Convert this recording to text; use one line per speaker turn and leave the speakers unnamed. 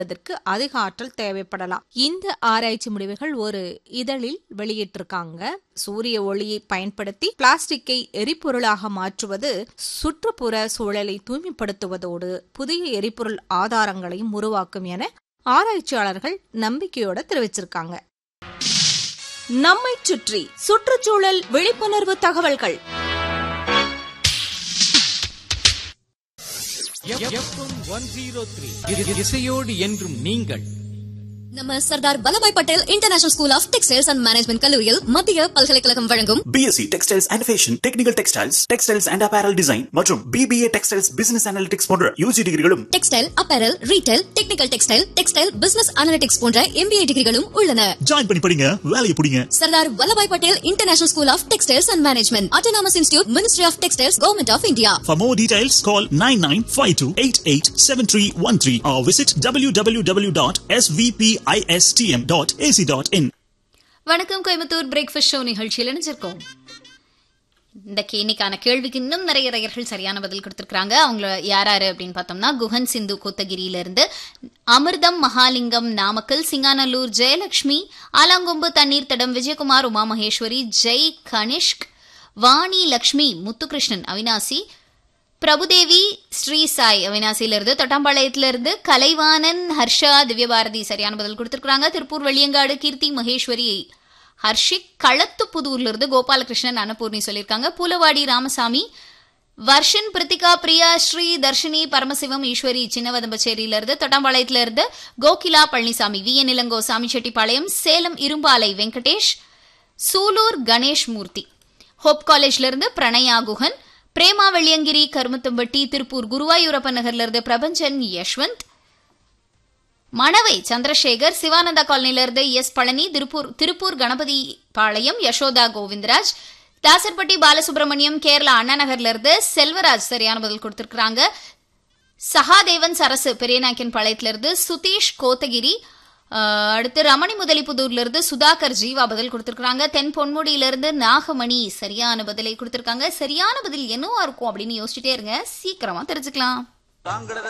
அதற்கு அதிக ஆற்றல் தேவைப்படலாம் இந்த ஆராய்ச்சி முடிவுகள் ஒரு இதழில் வெளியிட்டிருக்காங்க சூரிய ஒளியை பயன்படுத்தி பிளாஸ்டிக்கை எரிபொருளாக மாற்றுவது சுற்றுப்புற சூழலை தூய்மைப்படுத்துவதோடு புதிய எரிபொருள் ஆதாரங்களையும் உருவாக்கும் என ஆராய்ச்சியாளர்கள் நம்பிக்கையோட தெரிவிச்சிருக்காங்க நம்மை சுற்றி சுற்றுச்சூழல் விழிப்புணர்வு தகவல்கள்
எஃப்எம் ஒன் ஜீரோ த்ரீ இசையோடு என்றும் நீங்கள்
நம்ம Sardar Vallabhbhai Patel international school of textiles and management கல்லூரியில் மத்திய பல்கலைக்கழகம் வழங்கும்
BSc textiles and fashion technical textiles textiles and apparel design மற்றும் பிபிஏ டெக்ஸ்டைல்ஸ் பிசினஸ் அனாலிட்டிக்ஸ் போன்ற யூஜி டிகிரிகளும்
textile apparel retail technical textile textile business analytics போன்ற எம்பிஏ டிகிரிகளும் உள்ளன
ஜாயின் பண்ணி படிங்க வேலையை பிடிங்க
Sardar Vallabhbhai Patel international school of textiles and management autonomous institute ministry of textiles government of India
For more details, call 9952887313 or visit www.svpistm.ac.in.
வணக்கம் Coimbatore breakfast show நிகழ்ச்சியில் இணைஞ்சிருக்கோம் இந்த இன்னைக்கான கேள்விக்கு இன்னும் நிறைய நேயர்கள் சரியான பதில் கொடுத்திருக்காங்க அவங்கள யாராரு அப்படின்னு பார்த்தோம்னா குஹன் சிந்து கோத்தகிரியில இருந்து அமிர்தம் மகாலிங்கம் நாமக்கல் சிங்காநல்லூர் ஜெயலட்சுமி ஆலாங்கொம்பு தண்ணீர் தடம் விஜயகுமார் உமா மகேஸ்வரி ஜெய் கனிஷ்க் வாணி லக்ஷ்மி முத்துகிருஷ்ணன் அவினாசி பிரபுதேவி ஸ்ரீ சாய் அவினாசியில இருந்து தொட்டாம்பாளையத்துல இருந்து கலைவாணன் ஹர்ஷா திவ்யபாரதி சரியான பதில் கொடுத்திருக்காங்க திருப்பூர் வெளியங்காடு கீர்த்தி மகேஸ்வரி ஹர்ஷிக் களத்துப்புதூர்ல இருந்து கோபாலகிருஷ்ணன் அன்னபூர்ணி சொல்லியிருக்காங்க பூலவாடி ராமசாமி வர்ஷன் பிரித்திகா பிரியா ஸ்ரீ தர்ஷினி பரமசிவம் ஈஸ்வரி சின்னவதம்பச்சேரியில இருந்து தொட்டாம்பாளையத்துல இருந்து Kokila Palanisamy V N Ilango Samichettipalayam Salem Irumbalai Venkatesh Sulur Ganesh Murthy hope காலேஜ்ல இருந்து பிரணயா குஹன் பிரேமா வெள்ளியங்கிரி கருமத்தம்பட்டி திருப்பூர் குருவாயூரப்பன் நகர்ல இருந்து பிரபஞ்சன் யஷ்வந்த் மணவை சந்திரசேகர் சிவானந்தா காலனில இருந்து எஸ் பழனி திருப்பூர் திருப்பூர் கணபதி பாளையம் யசோதா கோவிந்தராஜ் தாசர்பட்டி பாலசுப்ரமணியம் கேரளா அண்ணா நகர்ல இருந்து செல்வராஜ் சரியான பதில் கொடுத்திருக்காங்க சகாதேவன் சரசு பெரியநாயக்கன் பாளையத்துல இருந்து சுதீஷ் கோத்தகிரி அஹ், அடுத்து ரமணி முதலிப்புதூர்ல இருந்து சுதாகர் ஜீவா பதில் கொடுத்திருக்காங்க தென் பொன்முடியில இருந்து நாகமணி சரியான பதிலை கொடுத்திருக்காங்க சரியான பதில் என்னவா இருக்கும் அப்படின்னு யோசிச்சுட்டே இருங்க சீக்கிரமா தெரிஞ்சுக்கலாம்